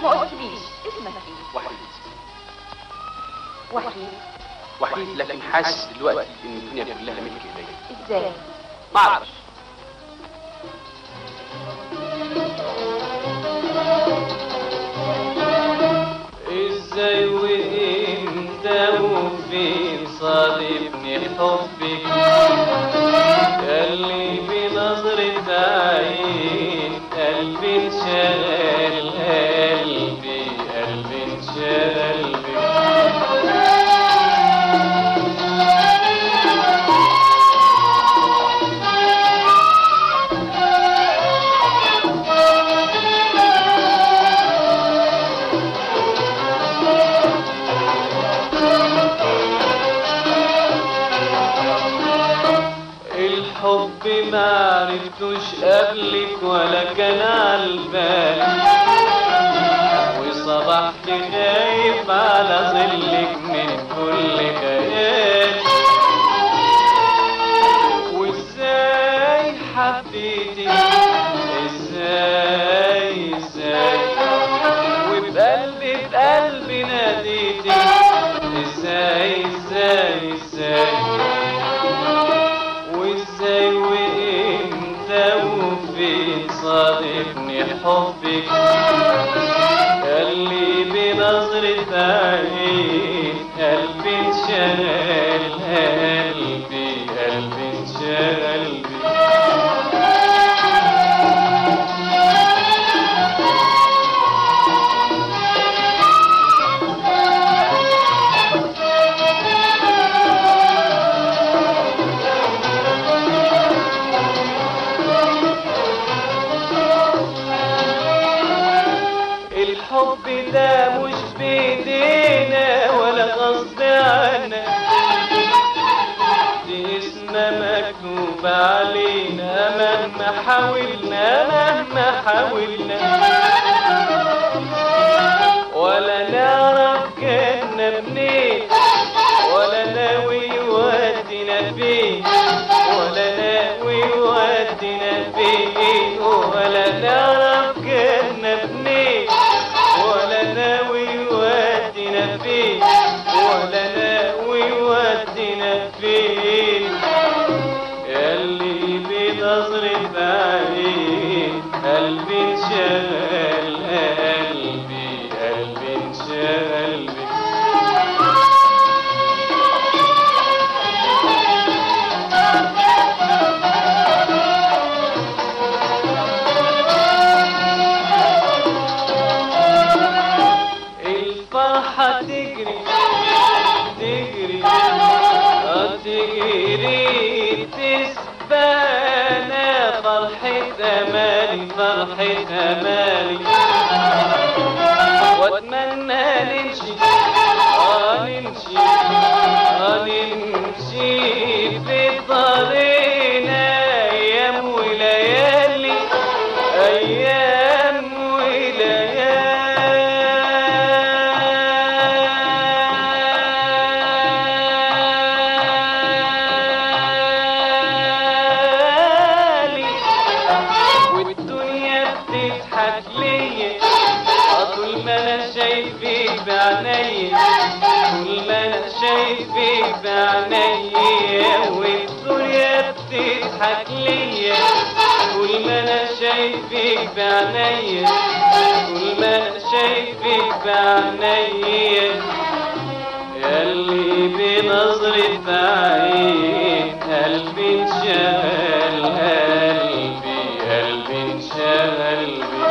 ما قلتليش اسمك ايه وحيد وحيد وحيد لكن حاسس دلوقتي ان الدنيا كلها ملك ايديا ازاي ما اعرفش ازاي وانت وفين صادفني حبك اللي بنظرة عين قلبي انشغل قلبي قلبي انشغل بك الحب ما عرفتوش قبلك ولا كان عالبال وصبحت خايف على ظلك من كل خيال وازاي حبيتي ازاي ازاي وبقلبي بقلبي ناديتي ازاي ازاي ازاي وازاي وامتى وفين صادفني حبك اللي بنظرة عين قلبي انشغل قلبي قلبي انشغل بك الحب ده مش بيدينا ولا غصب عنا دي اسمها مكتوب علينا مهما حاولنا مهما حاولنا ولا نعرف جنة منين ولا ناوي يودينا فين ولا ناوي يودينا فين ولا نعرف جنة منين ولا ناوي يودينا فين ولا ناوي يودينا فين ياللي بنظرة عين قلبي انشغل قلبي قلبي انشغل بك الفرحة تجري تجري آه تجري تسبانا فرحة أمالي فرحة أمالي وأتمنى نمشي آه نمشي آه نمشي في طريقنا أيام وليالي أيام وليالي والدنيا بتضحك ليا آه طول ما انا شايفك بعينيا طول ما انا شايفك بعينيا والدنيا بتضحك ليا طول ما انا شايفك بعينيا طول ما انا شايفك بعينيا ياللي بنظرة عين قلبي انشغل قلبي قلبي انشغل بيك